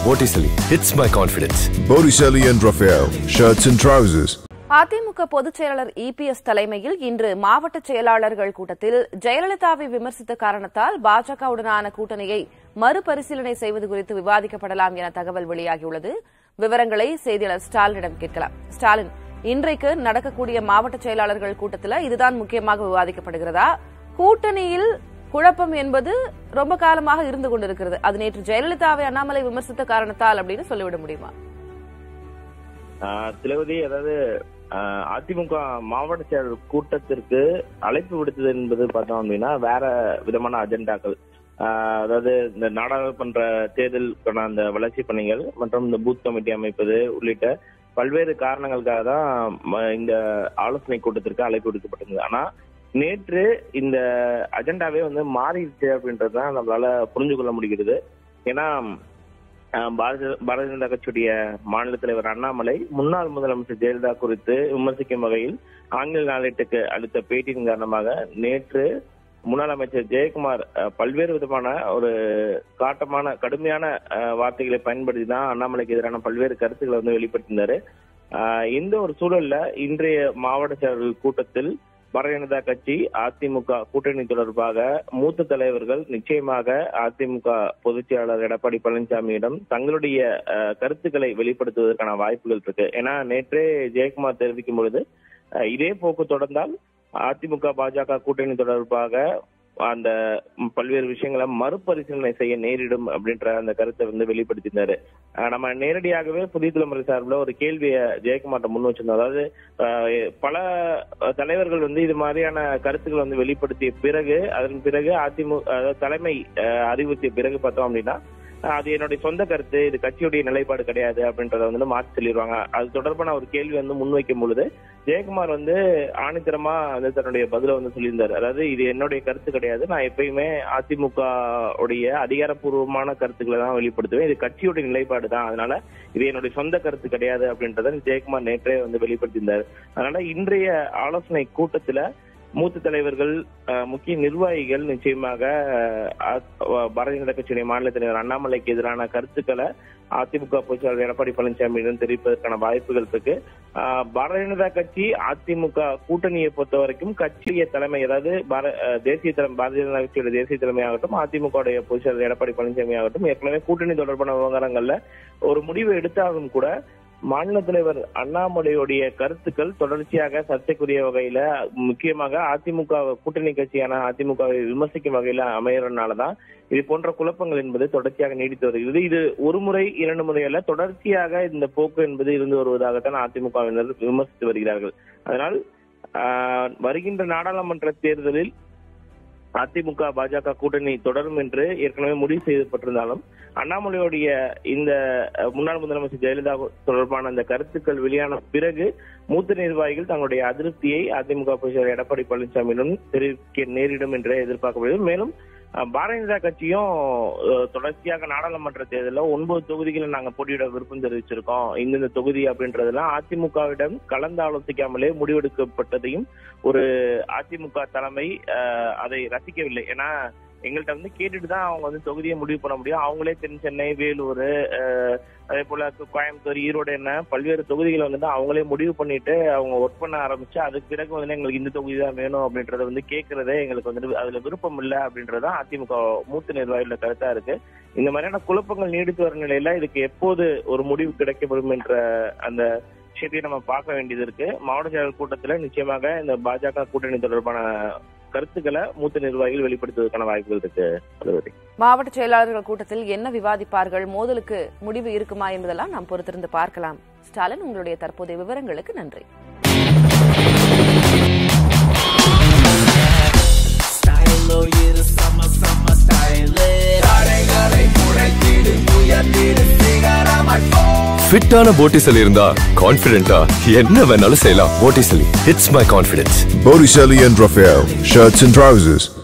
Vorticeli hits my confidence. Botticelli and Raphael, shirts and trousers. AIADMK பொதுச் செயலாளர் EPS தலைமையில் இன்று மாவட்ட செயலாளர்கள் கூட்டத்தில் ஜெயலலிதாவை விமர்சித்த காரணத்தால் பாஜகவுடனான கூட்டணியை மறுபரிசீலனை செய்வது குறித்து விவாதிக்கப்படலாம் என தகவல் வெளியாகியுள்ளது விவரங்களை செய்தியாளர் ஸ்டாலினிடம் கேட்கலாம் ஸ்டாலின் இன்றைக்கு நடக்கக்கூடிய மாவட்ட செயலாளர்கள் கூட்டத்தில் இதுதான் முக்கியமாக விவாதிக்கப்படுகிறதா கூட்டணியில் குழப்பம் என்பது ரொம்ப காலமாக இருந்து கொண்டிருக்கிறது அது நேற்று ஜெயலலிதாவை அண்ணாமலை விமர்சித்த காரணத்தால் அப்படின்னு சொல்லிவிட முடியுமா ஆஹ் திலகவதி அதாவது ஆஹ் அதிமுக மாவட்ட செயலர் கூட்டத்திற்கு அழைப்பு விடுத்தது என்பது பார்த்தோம் அப்படின்னா வேற விதமான அஜெண்டாக்கள் ஆஹ் அதாவது இந்த நாடாளுமன்ற தேர்தலுக்கான அந்த வளர்ச்சி பணிகள் மற்றும் இந்த பூத் கமிட்டி அமைப்பது உள்ளிட்ட பல்வேறு காரணங்களுக்காக தான் ம- இந்த ஆலோசனை கூட்டத்திற்கு அழைப்பு விடுக்கப்பட்டிருந்தது ஆனா நேற்று இந்த அஜெண்டாவே வந்து மாறிடுச்சு அப்படின்றது தான் நம்மளால புரிஞ்சு கொள்ள முடிகிறது ஏன்னா ஆஹ் பாரதிய பாரதிய ஜனதா கட்சியுடைய மாநில தலைவர் அண்ணாமலை முன்னாள் முதலமைச்சர் ஜெயலலிதா குறித்து விமர்சிக்கும் வகையில் ஆங்கில நாளேட்டுக்கு அளித்த பேட்டியின் காரணமாக நேற்று முன்னாள் அமைச்சர் ஜெயக்குமார் ஆஹ் பல்வேறு விதமான ஒரு காட்டமான கடுமையான ஆஹ் வார்த்தைகளை பயன்படுத்தி தான் அண்ணாமலைக்கு எதிரான பல்வேறு கருத்துக்களை வந்து வெளிப்படுத்தினாரு ஆஹ் இந்த ஒரு சூழல்ல இன்றைய மாவட்ட செயலர்கள் கூட்டத்தில் பாரதிய ஜனதா கட்சி அதிமுக கூட்டணி தொடர்பாக மூத்த தலைவர்கள் நிச்சயமாக அதிமுக பொதுச் செயலாளர் எடப்பாடி பழனிசாமியிடம் தங்களுடைய அஹ், கருத்துக்களை வெளிப்படுத்துவதற்கான வாய்ப்புகள் இருக்கு ஏன்னா நேற்றே ஜெயக்குமார் தெரிவிக்கும் பொழுது அஹ், இதே போக்கு தொடர்ந்தால் அதிமுக பாஜக கூட்டணி தொடர்பாக அந்த ம், பல்வேறு விஷயங்களை மறுபரிசீலனை செய்ய நேரிடும் அப்படின்ற அந்த கருத்தை வந்து வெளிப்படுத்தினாரு அஹ், நம்ம நேரடியாகவே புதிய தலைமுறை சார்பில் ஒரு கேள்வியை ஜெயக்குமார்ட்ட முன் வச்சிருந்தோம் அதாவது அஹ், பல அஹ், தலைவர்கள் வந்து இது மாதிரியான கருத்துக்களை வந்து வெளிப்படுத்திய பிறகு அதன் பிறகு அதிமுக அதாவது தலைமை அஹ், அறிவுறுத்திய பிறகு பார்த்தோம் அப்படின்னா அஹ், அது என்னுடைய சொந்த கருத்து இது கட்சியுடைய நிலைப்பாடு கிடையாது அப்படின்றத வந்து மாற்றி சொல்லிடுவாங்க அது தொடர்பான ஒரு கேள்வி வந்து முன்வைக்கும் பொழுது ஜெயக்குமார் வந்து ஆணித்தரமா வந்து தன்னுடைய பதில வந்து சொல்லியிருந்தாரு அதாவது இது என்னுடைய கருத்து கிடையாது நான் எப்பயுமே அதிமுக உடைய அதிகாரப்பூர்வமான கருத்துக்களை தான் வெளிப்படுத்துவேன் இது கட்சியுடைய நிலைப்பாடு தான் அதனால இது என்னுடைய சொந்த கருத்து கிடையாது அப்படின்றத ஜெயக்குமார் நேற்றே வந்து வெளிப்படுத்தியிருந்தார் அதனால இன்றைய ஆலோசனை கூட்டத்துல மூத்த தலைவர்கள் அஹ், முக்கிய நிர்வாகிகள் நிச்சயமாக அஹ், அ- பாரதிய ஜனதா கட்சியுடைய மாநில தலைவர் அண்ணாமலைக்கு எதிரான கருத்துக்களை அதிமுக பொதுச்செயலாளர் எடப்பாடி பழனிசாமியிடம் தெரிவிப்பதற்கான வாய்ப்புகள் இருக்கு அஹ், பாரதிய ஜனதா கட்சி அதிமுக கூட்டணியை பொறுத்த வரைக்கும் கட்சிய தலைமை அதாவது பார- அஹ், தேசிய தலைமை பாரதிய ஜனதா கட்சியோட தேசிய தலைமையாகட்டும் அதிமுக உடைய பொதுச்செயலாளர் எடப்பாடி பழனிசாமி ஆகட்டும் ஏற்கனவே கூட்டணி தொடர்பான விவகாரங்கள்ல ஒரு முடிவு எடுத்தாலும் கூட மாநில தலைவர் அண்ணாமலையுடைய கருத்துக்கள் தொடர்ச்சியாக சர்ச்சைக்குரிய வகையில முக்கியமாக அதிமுக கூட்டணி கட்சியான அதிமுகவை விமர்சிக்கும் வகையில அமையறதுனாலதான் இது போன்ற குழப்பங்கள் என்பது தொடர்ச்சியாக நீடித்து வருகிறது இது ஒரு முறை இரண்டு முறை அல்ல தொடர்ச்சியாக இந்த போக்கு என்பது இருந்து வருவதாகத்தான் அதிமுகவினர் விமர்சித்து வருகிறார்கள் அதனால் ஆஹ், வருகின்ற நாடாளுமன்ற தேர்தலில் அதிமுக பாஜக கூட்டணி தொடரும் என்று ஏற்கனவே முடிவு செய்யப்பட்டிருந்தாலும் அண்ணாமலையுடைய இந்த அஹ், முன்னாள் முதலமைச்சர் ஜெயலலிதா தொடர்பான அந்த கருத்துக்கள் வெளியான பிறகு மூத்த நிர்வாகிகள் தங்களுடைய அதிருப்தியை அதிமுக பொதுச் செயலாளர் எடப்பாடி பழனிசாமியிடம் தெரிவிக்க நேரிடும் என்று எதிர்பார்க்கப்படுகிறது மேலும் அஹ், பாரதிய ஜனதா கட்சியும் அஹ், தொடர்ச்சியாக நாடாளுமன்ற தேர்தலில் ஒன்பது தொகுதிகளை நாங்க போட்டியிட விருப்பம் தெரிவிச்சிருக்கோம் இந்தந்த தொகுதி அப்படின்றதெல்லாம் அதிமுகவிடம் கலந்து ஆலோசிக்காமலே முடிவெடுக்கப்பட்டதையும் ஒரு அதிமுக தலைமை அஹ், அதை ரசிக்கவில்லை ஏன்னா எங்கள்கிட்ட வந்து கேட்டுட்டு தான் அவங்க வந்து தொகுதியை முடிவு பண்ண முடியும் அவங்களே தென் சென்னை வேலூர் அஹ், அதே போல கோயம்புத்தூர் ஈரோடு என்ன பல்வேறு தொகுதிகளை வந்து அவங்களே முடிவு பண்ணிட்டு அவங்க ஒர்க் பண்ண ஆரம்பிச்சு அதுக்கு பிறகு வந்து எங்களுக்கு இந்த தொகுதி தான் வேணும் அப்படின்றத வந்து கேட்கறதே எங்களுக்கு வந்து அதுல விருப்பம் இல்லை அப்படின்றது தான் அதிமுக மூத்த நிர்வாகிகளோட கருத்தா இருக்கு இந்த மாதிரியான குழப்பங்கள் நீடித்து வரும் நிலையில இதுக்கு எப்போது ஒரு முடிவு கிடைக்கப்படும் என்ற அந்த விஷயத்தையும் நம்ம பார்க்க வேண்டியது இருக்கு மாவட்ட செயலர் கூட்டத்துல நிச்சயமாக இந்த பாஜக கூட்டணி தொடர்பான கருத்துக்களை மூத்த நிர்வாகிகள் வெளிப்படுத்துவதற்கான வாய்ப்புகள் இருக்கு பகவதி. மாவட்ட செயலாளர்கள் கூட்டத்தில் என்ன விவாதிப்பார்கள் மோதலுக்கு முடிவு இருக்குமா என்பதெல்லாம் நாம் பொறுத்திருந்து பார்க்கலாம் ஸ்டாலின் உங்களுடைய தற்போதைய விவரங்களுக்கு நன்றி Style oh yeah the summer summer style தடைகளை முளைத்திடு உயர்த்திடு figure on my phone ஃபிட்டான போட்டிசலி இருந்தா கான்ஃபிடென்ட்டா என்ன வேணாலும் செய்யலாம் போட்டிசலி hits my confidence. Botticelli and Raphael, shirts and trousers.